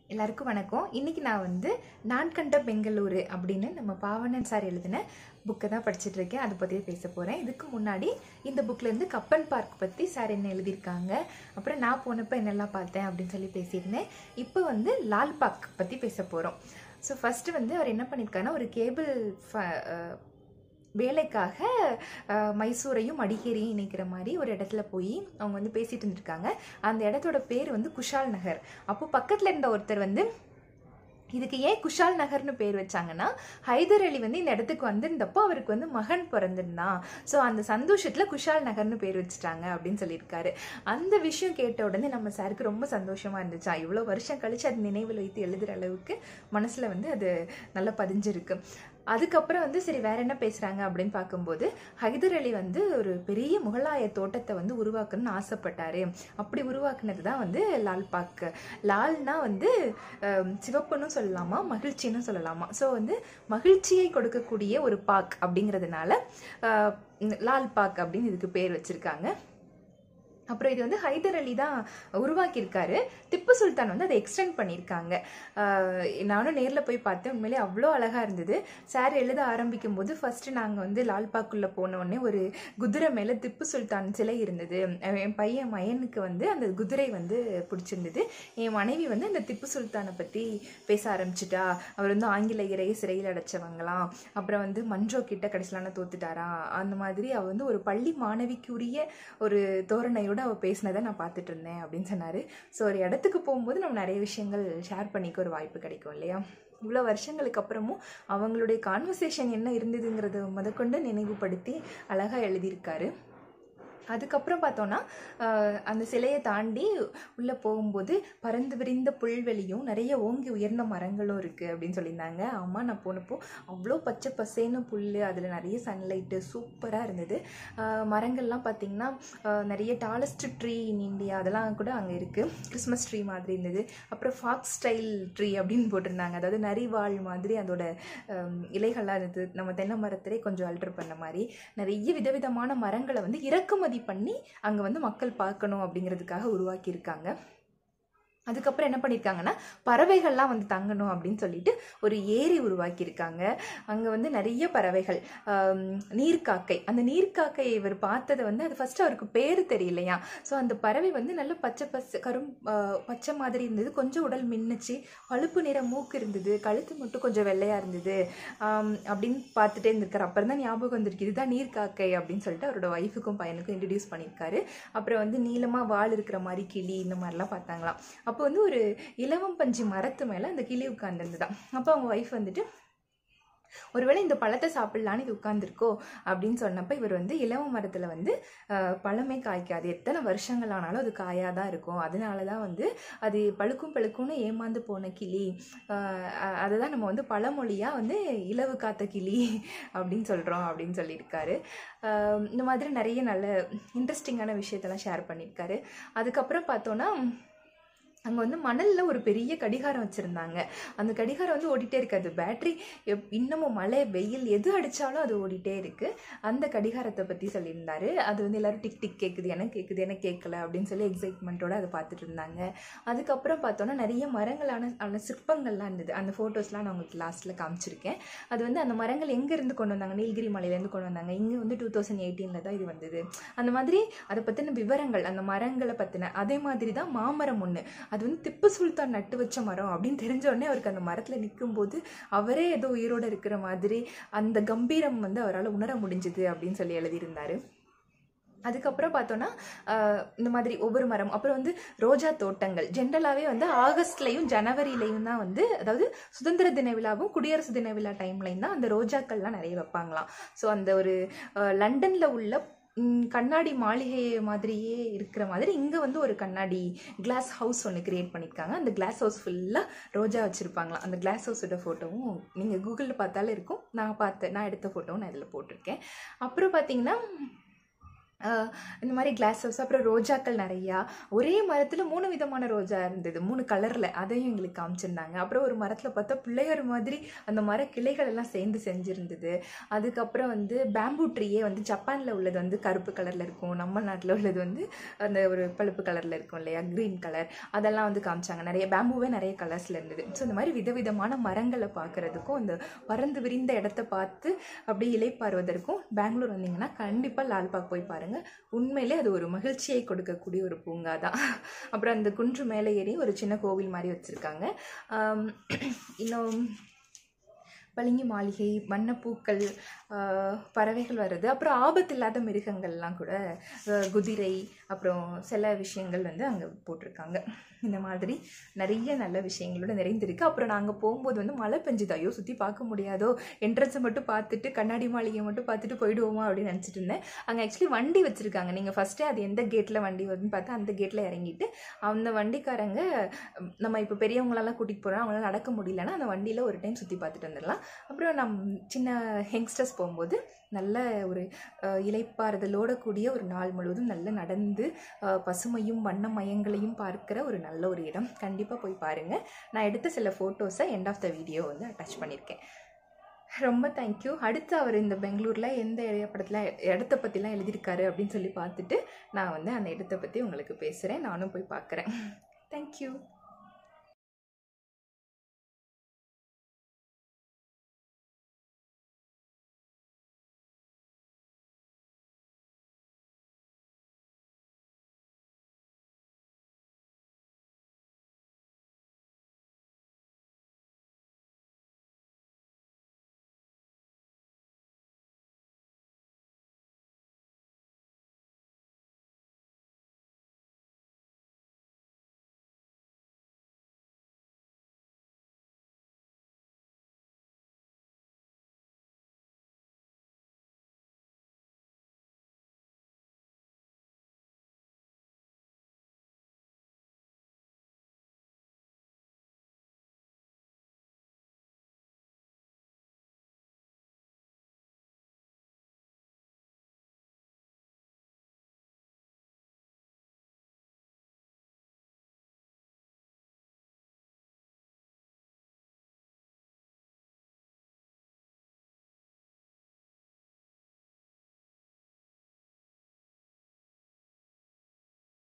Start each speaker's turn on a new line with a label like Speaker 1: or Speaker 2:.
Speaker 1: எல்லாருக்கும் வணக்கம் இன்னைக்கு நான் வந்து நான் கண்ட பெங்களூரு அப்படின்னு நம்ம பாவனன் சார் எழுதின புக்கை தான் படிச்சுட்டு இருக்கேன் அதை பற்றியே பேச போகிறேன் இதுக்கு முன்னாடி இந்த புக்கில் இருந்து கப்பன் பார்க் பற்றி சார் என்ன எழுதியிருக்காங்க அப்புறம் நான் போனப்போ என்னெல்லாம் பார்த்தேன் அப்படின்னு சொல்லி பேசியிருந்தேன் இப்போ வந்து லால் பார்க் பற்றி பேச போகிறோம் ஸோ ஃபஸ்ட்டு வந்து அவர் என்ன பண்ணியிருக்காருன்னா ஒரு கேபிள் வேலைக்காக அஹ், மைசூரையும் மடிகேரியும் இணைக்கிற மாதிரி ஒரு இடத்துல போய் அவங்க வந்து பேசிட்டு இருந்திருக்காங்க அந்த இடத்தோட பேர் வந்து குஷால் நகர் அப்போ பக்கத்தில் இருந்த ஒருத்தர் வந்து இதுக்கு ஏன் குஷால் நகர்னு பேர் வச்சாங்கன்னா ஹைதர் அலி வந்து இந்த இடத்துக்கு வந்திருந்தப்போ அவருக்கு வந்து மகன் பிறந்திருந்தான் ஸோ அந்த சந்தோஷத்துல குஷால் நகர்னு பேர் வச்சுட்டாங்க அப்படின்னு சொல்லியிருக்காரு அந்த விஷயம் கேட்ட உடனே நம்ம சாருக்கு ரொம்ப சந்தோஷமா இருந்துச்சா இவ்வளோ வருஷம் கழிச்சு அது நினைவில் வைத்து எழுதுற அளவுக்கு மனசுல வந்து அது நல்லா பதிஞ்சிருக்கு அதுக்கப்புறம் வந்து சரி வேற என்ன பேசுறாங்க அப்படின்னு பார்க்கும்போது ஹைதர் அலி வந்து ஒரு பெரிய முகலாய தோட்டத்தை வந்து உருவாக்கணும்னு ஆசைப்பட்டாரு அப்படி உருவாக்குனது தான் வந்து லால் பாக் லால்னா வந்து அஹ், சிவப்புன்னு சொல்லலாமா மகிழ்ச்சின்னு சொல்லலாமா ஸோ வந்து மகிழ்ச்சியை கொடுக்கக்கூடிய ஒரு பாக் அப்படிங்கிறதுனால அஹ், லால் பாக் அப்படின்னு இதுக்கு பேர் வச்சிருக்காங்க அப்புறம் இது வந்து ஹைதர் அலி தான் உருவாக்கியிருக்காரு திப்பு சுல்தான் வந்து அதை எக்ஸ்டெண்ட் பண்ணியிருக்காங்க ஆஹ் நானும் நேரில் போய் பார்த்தேன் உண்மையிலே அவ்வளோ அழகாக இருந்தது சார் எழுத ஆரம்பிக்கும் போது ஃபஸ்ட்டு நாங்கள் வந்து லால்பாக்குள்ளே போன உடனே ஒரு குதிரை மேலே திப்பு சுல்தான் சிலை இருந்தது அவன் என் பையன் மயனுக்கு வந்து அந்த குதிரை வந்து பிடிச்சிருந்தது என் மனைவி வந்து அந்த திப்பு சுல்தானை பற்றி பேச ஆரம்பிச்சிட்டா அவர் வந்து ஆங்கிலேயரை சிறையில் அடைச்சவங்களாம் அப்புறம் வந்து மன்றோ கிட்ட கடைசிலான தோத்துட்டாரா அந்த மாதிரி அவ வந்து ஒரு பள்ளி மாணவிக்குரிய ஒரு தோரணையோட அவ பேசினதை நான் பார்த்துட்டு இருந்தேன் அப்படின்னு சொன்னாரு ஸோ ஒரு இடத்துக்கு போகும்போது நம்ம நிறைய விஷயங்கள் ஷேர் பண்ணிக்க ஒரு வாய்ப்பு கிடைக்கும் இல்லையா இவ்வளோ வருஷங்களுக்கு அப்புறமும் அவங்களுடைய கான்வர்சேஷன் என்ன இருந்ததுங்கிறத முதற்கொண்டு நினைவுபடுத்தி அழகாக எழுதியிருக்காரு அதுக்கப்புறம் பார்த்தோன்னா ஆஹ், அந்த சிலையை தாண்டி உள்ளே போகும்போது பறந்து விரிந்த புல்வெளியும் நிறைய ஓங்கி உயர்ந்த மரங்களும் இருக்குது அப்படின்னு சொல்லியிருந்தாங்க ஆமாம் நான் போனப்போ அவ்வளோ பச்சை பசேன்னு புல் அதில் நிறைய சன்லைட்டு சூப்பராக இருந்தது ஆஹ், மரங்கள்லாம் பார்த்திங்கன்னா ஆஹ், நிறைய டாலஸ்ட் ட்ரீ இன் இந்தியா அதெல்லாம் கூட அங்கே இருக்குது கிறிஸ்மஸ் ட்ரீ மாதிரி இருந்தது அப்புறம் ஃபாக்ஸ் ஸ்டைல் ட்ரீ அப்படின்னு போட்டிருந்தாங்க அதாவது நரிவாள் மாதிரி அதோட ஆம், இலைகள்லாம் இருந்தது நம்ம தென்னை மரத்திலே கொஞ்சம் அல்டர் பண்ண மாதிரி நிறைய விதவிதமான மரங்களை வந்து இறக்குமதி பண்ணி அங்கே வந்து மக்கள் பார்க்கணும் அப்படிங்கிறதுக்காக உருவாக்கியிருக்காங்க அதுக்கப்புறம் என்ன பண்ணியிருக்காங்கன்னா பறவைகள்லாம் வந்து தங்கணும் அப்படின்னு சொல்லிட்டு ஒரு ஏரி உருவாக்கியிருக்காங்க அங்கே வந்து நிறைய பறவைகள் ஆம், நீர்க்காக்கை அந்த நீர்க்காக்கை இவர் பார்த்ததை வந்து அது ஃபர்ஸ்ட் அவருக்கு பேர் தெரியலையா ஸோ அந்த பறவை வந்து நல்ல பச்சை பச்சை கரும் ஆ, பச்சை மாதிரி இருந்தது கொஞ்சம் உடல் மின்னுச்சு பழுப்பு நிற மூக்கு இருந்தது கழுத்து மட்டும் கொஞ்சம் வெள்ளையாக இருந்தது ஆம், அப்படின்னு பார்த்துட்டே இருந்திருக்காரு அப்புறம் தான் ஞாபகம் வந்திருக்கு இதுதான் நீர்க்காக்கை அப்படின்னு சொல்லிட்டு அவரோட ஒய்ஃபுக்கும் பையனுக்கும் இன்ட்ரடியூஸ் பண்ணியிருக்காரு அப்புறம் வந்து நீளமாக வால் இருக்கிற மாதிரி கிளி இந்த மாதிரிலாம் பார்த்தாங்களாம் அப்போ வந்து ஒரு இலவம் பஞ்சு மரத்து மேலே அந்த கிளி உட்கார்ந்துருந்துதான் அப்போ அவங்க ஒய்ஃப் வந்துட்டு ஒருவேளை இந்த பழத்தை சாப்பிடலான்னு இது உட்காந்துருக்கோ அப்படின்னு சொன்னப்போ இவர் வந்து இலவ மரத்தில் வந்து ஆஹ், பழமே காய்க்காது எத்தனை வருஷங்கள் ஆனாலும் அது காயாக தான் இருக்கும் அதனால தான் வந்து அது பழுக்கும் பழுக்கும்னு ஏமாந்து போன கிளி ஆஹ், அதை தான் நம்ம வந்து பழமொழியாக வந்து இலவு காத்த கிளி அப்படின்னு சொல்கிறோம் அப்படின்னு சொல்லியிருக்காரு ஆஹ், இந்த மாதிரி நிறைய நல்ல இன்ட்ரெஸ்டிங்கான விஷயத்தெல்லாம் ஷேர் பண்ணியிருக்காரு அதுக்கப்புறம் பார்த்தோன்னா அங்கே வந்து மணலில் ஒரு பெரிய கடிகாரம் வச்சுருந்தாங்க அந்த கடிகாரம் வந்து ஓடிட்டே இருக்காது பேட்ரி எப் இன்னமும் மழை வெயில் எது அடித்தாலும் அது ஓடிட்டே இருக்குது அந்த கடிகாரத்தை பற்றி சொல்லியிருந்தாரு அது வந்து எல்லாரும் டிக் டிக் கேட்குது எனக்கு கேட்குது எனக்கு கேட்கல அப்படின்னு சொல்லி எக்ஸைட்மெண்ட்டோட அதை பார்த்துட்டு இருந்தாங்க அதுக்கப்புறம் பார்த்தோன்னா நிறைய மரங்களான ஆன சிற்பங்கள்லாம் இருந்தது அந்த ஃபோட்டோஸ்லாம் நான் உங்களுக்கு லாஸ்ட்டில் காமிச்சிருக்கேன் அது வந்து அந்த மரங்கள் எங்கேருந்து கொண்டு வந்தாங்க நீலகிரி மலையிலேருந்து கொண்டு வந்தாங்க இங்கே வந்து டூ தௌசண்ட் எயிட்டீனில் தான் இது வந்தது அந்த மாதிரி அதை பற்றின விவரங்கள் அந்த மரங்களை பற்றின அதே மாதிரி தான் மாமரம் ஒன்று அது வந்து திப்பு சுல்தான் நட்டு வச்ச மரம் அப்படின்னு தெரிஞ்ச உடனே அவருக்கு அந்த மரத்தில் நிற்கும்போது அவரே ஏதோ உயிரோட இருக்கிற மாதிரி அந்த கம்பீரம் வந்து அவரால் உணர முடிஞ்சுது அப்படின்னு சொல்லி எழுதியிருந்தாரு அதுக்கப்புறம் பார்த்தோன்னா ஆஹ், இந்த மாதிரி ஒவ்வொரு மரம் அப்புறம் வந்து ரோஜா தோட்டங்கள் ஜென்ரலாகவே வந்து ஆகஸ்ட்லையும் ஜனவரிலையும் தான் வந்து அதாவது சுதந்திர தின விழாவும் குடியரசு தின விழா டைம்லையும் தான் அந்த ரோஜாக்கள்லாம் நிறைய வைப்பாங்களாம் ஸோ அந்த ஒரு லண்டனில் உள்ள ம், கண்ணாடி மாளிகை மாதிரியே இருக்கிற மாதிரி இங்கே வந்து ஒரு கண்ணாடி கிளாஸ் ஹவுஸ் ஒன்று கிரியேட் பண்ணியிருக்காங்க அந்த கிளாஸ் ஹவுஸ் ஃபுல்லாக ரோஜா வச்சுருப்பாங்களாம் அந்த கிளாஸ் ஹவுஸோட ஃபோட்டோவும் நீங்கள் கூகுளில் பார்த்தாலே இருக்கும் நான் பார்த்த நான் எடுத்த ஃபோட்டோவும் நான் இதில் போட்டிருக்கேன் அப்புறம் பார்த்தீங்கன்னா ஆஹ் இந்த மாதிரி கிளாஸ் ஹவுஸ் அப்புறம் ரோஜாக்கள் நிறையா ஒரே மரத்தில் மூணு விதமான ரோஜா இருந்தது மூணு கலரில் அதையும் எங்களுக்கு காமிச்சிருந்தாங்க அப்புறம் ஒரு மரத்தில் பார்த்தா பிள்ளையார் மாதிரி அந்த மர கிளைகள் எல்லாம் சேர்ந்து செஞ்சுருந்தது அதுக்கப்புறம் வந்து பேம்பூ ட்ரீயே வந்து ஜப்பானில் உள்ளது வந்து கருப்பு கலரில் இருக்கும் நம்ம நாட்டில் உள்ளது வந்து அந்த ஒரு பழுப்பு கலரில் இருக்கும் இல்லையா க்ரீன் கலர் அதெல்லாம் வந்து காமிச்சாங்க நிறைய பேம்பூவே நிறைய கலர்ஸில் இருந்தது ஸோ இந்த மாதிரி விதவிதமான மரங்களை பார்க்குறதுக்கும் அந்த பறந்து விரிந்த இடத்த பார்த்து அப்படியே இலைப்பாறுவதற்கும் பெங்களூர் வந்தீங்கன்னா கண்டிப்பாக லால்பாக் போய் பாருங்கள் உண்மையிலே அது ஒரு மகிழ்ச்சியை கொடுக்கக்கூடிய ஒரு பூங்கா தான் அப்புறம் அந்த குன்று மேலே ஏறி ஒரு சின்ன கோவில் மாதிரி வச்சுருக்காங்க இன்னும் பளிங்கு மாளிகை வண்ணப்பூக்கள் ஆஹ் பறவைகள் வருது அப்புறம் ஆபத்து இல்லாத மிருகங்கள்லாம் கூட ஆஹ் குதிரை அப்புறம் சில விஷயங்கள் வந்து அங்கே போட்டிருக்காங்க இந்த மாதிரி நிறைய நல்ல விஷயங்களோட நிறைந்திருக்கு அப்புறம் நாங்கள் போகும்போது வந்து மழை பெஞ்சுது ஐயோ சுற்றி பார்க்க முடியாதோ என்ட்ரன்ஸை மட்டும் பார்த்துட்டு கண்ணாடி மாளிகையை மட்டும் பார்த்துட்டு போயிடுவோமா அப்படின்னு நினச்சிட்டு இருந்தேன் அங்கே ஆக்சுவலி வண்டி வச்சுருக்காங்க நீங்கள் ஃபஸ்ட்டே அது எந்த கேட்டில் வண்டி வருதுன்னு பார்த்தா அந்த கேட்டில் இறங்கிட்டு அந்த வண்டிக்காரங்க உம், நம்ம இப்போ பெரியவங்களெல்லாம் கூட்டிகிட்டு போகிறோம் அவங்களால நடக்க முடியலன்னா அந்த வண்டியில் ஒரு டைம் சுற்றி பார்த்துட்டு வந்துடலாம் அப்புறம் நம் சின்ன யங்ஸ்டர்ஸ் போகும்போது நல்ல ஒரு அஹ், இளைப்பாறுதலோட கூடிய ஒரு நாள் முழுவதும் நல்ல நடந்து அஹ், பசுமையும் வண்ணமயங்களையும் பார்க்கிற ஒரு நல்ல ஒரு இடம் கண்டிப்பாக போய் பாருங்கள் நான் எடுத்த சில ஃபோட்டோஸை எண்ட் ஆஃப் த வீடியோ வந்து அட்டாச் பண்ணியிருக்கேன் ரொம்ப தேங்க்யூ அடுத்து அவர் இந்த பெங்களூரில் எந்த ஏரியா படத்தில் இடத்த பற்றிலாம் எழுதியிருக்காரு அப்படின்னு சொல்லி பார்த்துட்டு நான் வந்து அந்த இடத்த பற்றி உங்களுக்கு பேசுகிறேன் நானும் போய் பார்க்குறேன் தேங்க்யூ